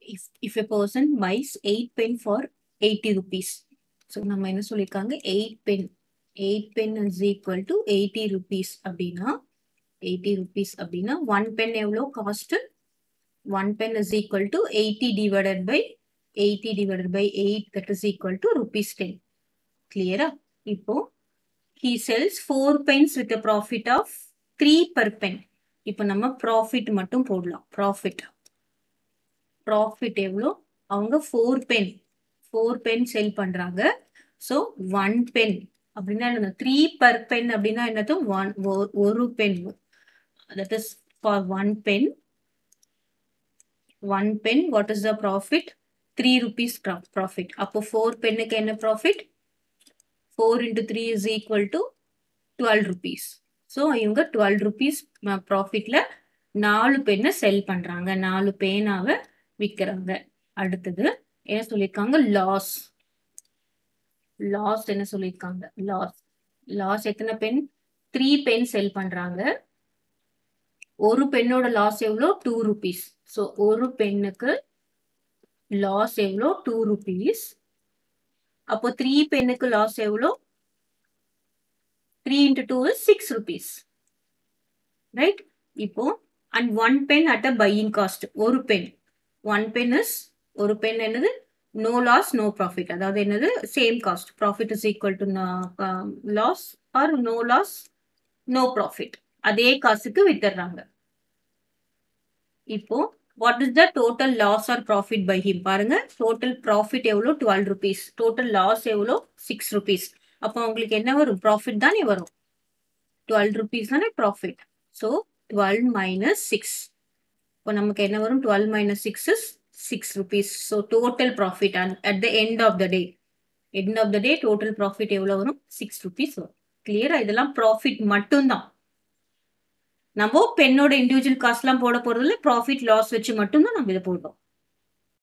if if a person buys 8 pen for 80 rupees so நம்ம என்ன சொல்லிருக்காங்க 8 pen 8 pen is equal to 80 rupees அப்படின்னா 80 rupees அப்படின்னா 1 pen எவ்வளோ cost 1 pen is equal to 80 divided by 80 divided by 8 that is equal to rupees 10 clear இப்போ he sells 4 pens with a profit of 3 per pen இப்போ நம்ம profit மட்டும் போடலாம் profit profit எவ்வளோ அவங்க four pen four pen sell பண்றாங்க so one pen அப்படின்னா என்ன த்ரீ பர் பென் அப்படின்னா என்னது ஒன் ஒரு pen that is for one pen one pen what is the profit three rupees profit அப்போ ஃபோர் பென்னுக்கு என்ன profit four into three is equal to twelve rupees so இவங்க twelve rupees ப்ராஃபிட்ல நாலு பெண்ணை செல் பண்றாங்க நாலு பேனாவை விற்கிறாங்க அடுத்தது என்ன சொல்லியிருக்காங்க லாஸ் லாஸ் என்ன சொல்லியிருக்காங்க லாஸ் லாஸ் எத்தனை பென் த்ரீ பென் செல் பண்றாங்க ஒரு பெண்ணோட லாஸ் எவ்வளோ டூ ருபீஸ் ஸோ ஒரு பெண்ணுக்கு லாஸ் எவ்வளோ டூ ருபீஸ் அப்போ த்ரீ பெண்ணுக்கு லாஸ் எவ்வளோ three into two is six rupees right இப்போ and one pen at a buying cost ஒரு பென் ஒன் பென் இஸ் ஒரு பென் என்னது நோ லாஸ் நோ ப்ராஃபிட் அதாவது என்னது same cost profit is equal to loss or no loss no profit அதே காசுக்கு வித்துடுறாங்க இப்போ what is the total loss or profit by him பாருங்க டோட்டல் ப்ராஃபிட் எவ்வளோ டுவெல் ருபீஸ் டோட்டல் லாஸ் எவ்வளோ six rupees அப்போ உங்களுக்கு என்ன வரும் ப்ராஃபிட் தானே வரும் டுவெல் ருபீஸ் தானே profit so twelve minus six இப்போ நமக்கு என்ன வரும் twelve minus six is six rupees so total profit at the end of the day end of the day total profit எவ்வளோ வரும் சிக்ஸ் ருபீஸ் வரும் கிளியரா இதெல்லாம் ப்ராஃபிட் மட்டும்தான் நம்ம பெண்ணோட இண்டிவிஜுவல் காஸ்ட்லாம் போட போறதுல ப்ராஃபிட் லாஸ் வச்சு மட்டும்தான் நம்ம இதை போடுறோம்